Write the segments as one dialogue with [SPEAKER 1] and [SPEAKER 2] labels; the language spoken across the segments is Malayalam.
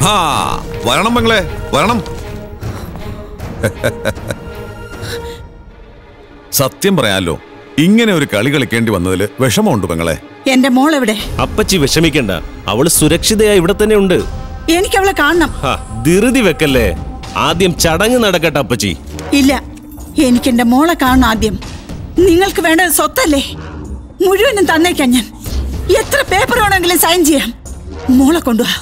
[SPEAKER 1] ആ വരണം പെങ്ങളെ വരണം സത്യം പറയാലോ ഇങ്ങനെ ഒരു കളി കളിക്കേണ്ടി വന്നതിൽ വിഷമമുണ്ട് പെങ്ങളെ
[SPEAKER 2] എന്റെ മോൾ എവിടെ
[SPEAKER 3] അപ്പച്ചി വിഷമിക്കണ്ട അവള് സുരക്ഷിതയായി ഇവിടെ തന്നെ ഉണ്ട്
[SPEAKER 2] എനിക്ക് അവളെ കാണണം
[SPEAKER 3] ഹാ, ധൃതി വെക്കല്ലേ ആദ്യം ചടങ്ങ് നടക്കട്ടെ അപ്പച്ചി
[SPEAKER 2] ഇല്ല എനിക്ക് എന്റെ മോളെ കാണണം ആദ്യം നിങ്ങൾക്ക് വേണ്ടത് സ്വത്തല്ലേ മുഴുവനും തന്നേക്കാൻ ഞാൻ എത്ര പേപ്പർ വേണമെങ്കിലും സൈൻ ചെയ്യാം മോളെ കൊണ്ടുവാ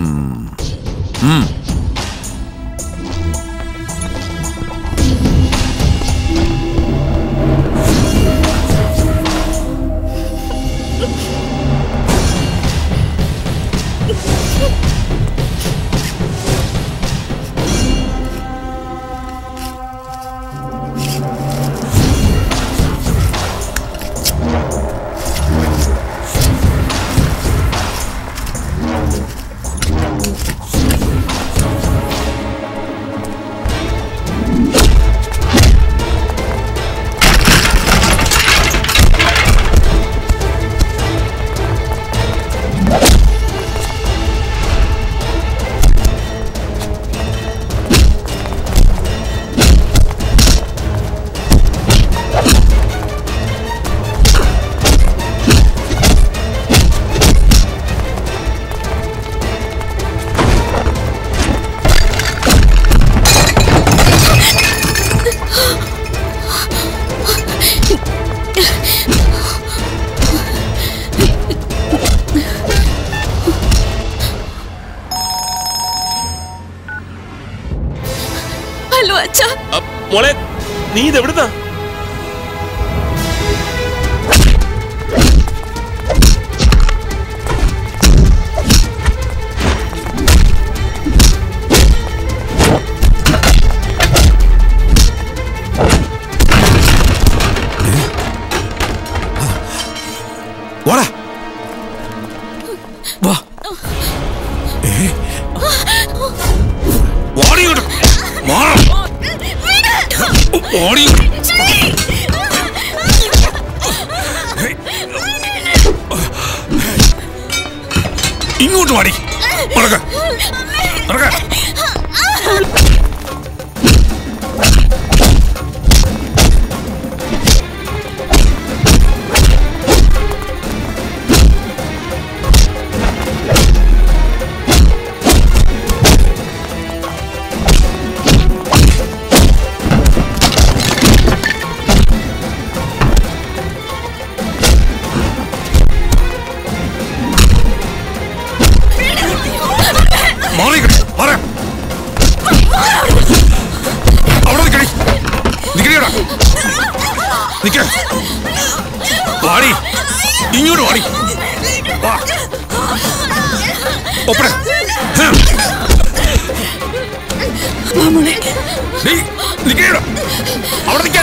[SPEAKER 4] ഹലോ അച്ഛാ
[SPEAKER 3] അ, മോളെ നീ ഇതെവിടുന്നാ
[SPEAKER 1] വാടാ വാ ഏ? വാടി ഇങ്ങോട്ട്. മാറ്. വാടി ഇങ്ങോട്ട്. ഇങ്ങോട്ട് വാടി നടക്ക നടക്ക മാറി ഇങ്ങോട്ട്. മാറ്. അവിടെ നിക്കടി. നിക്കടിയെടാ. നിക്ക്. വാടി ഇങ്ങോട്ട് വാടി വാ ഒപ്പടെ ഹം. നീ നിക്കടിയെടാ. അവിടെ നിൽക്കാൻ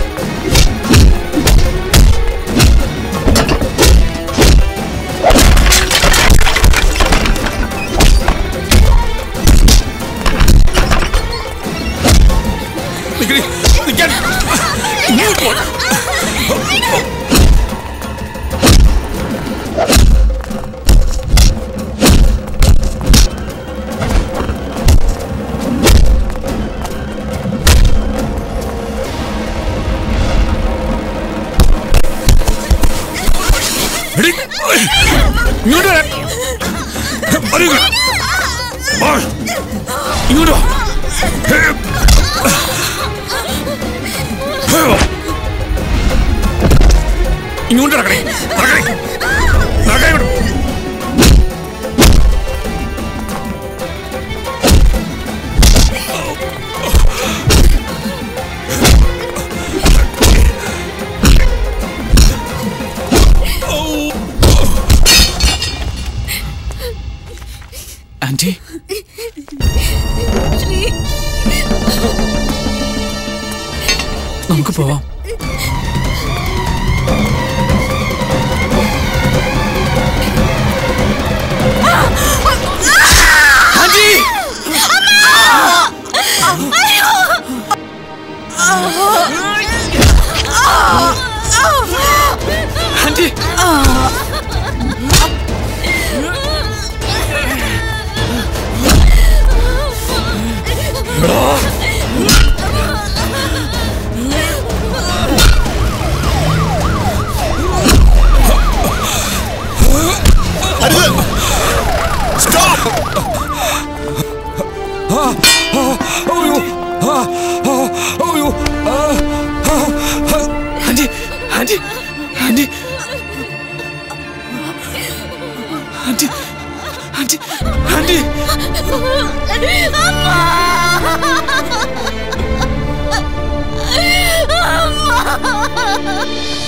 [SPEAKER 1] നിക്കടി. നിക്കാൻ. ഇങ്ങോട്ട് വാ. എടി. ഇങ്ങോട്ട് വരാൻ. വരൂ ഇങ്ങോട്ട്. വാ. ഇങ്ങോട്ട് വാ ഇങ്ങോട്ട് നടക്കണേ നടക്കണേ നടക്കണേ ഇങ്ങോട്ട്.
[SPEAKER 5] ആന്റി നമുക്ക് പോവാം aunty aunty aunty aunty aunty
[SPEAKER 4] അമ്മ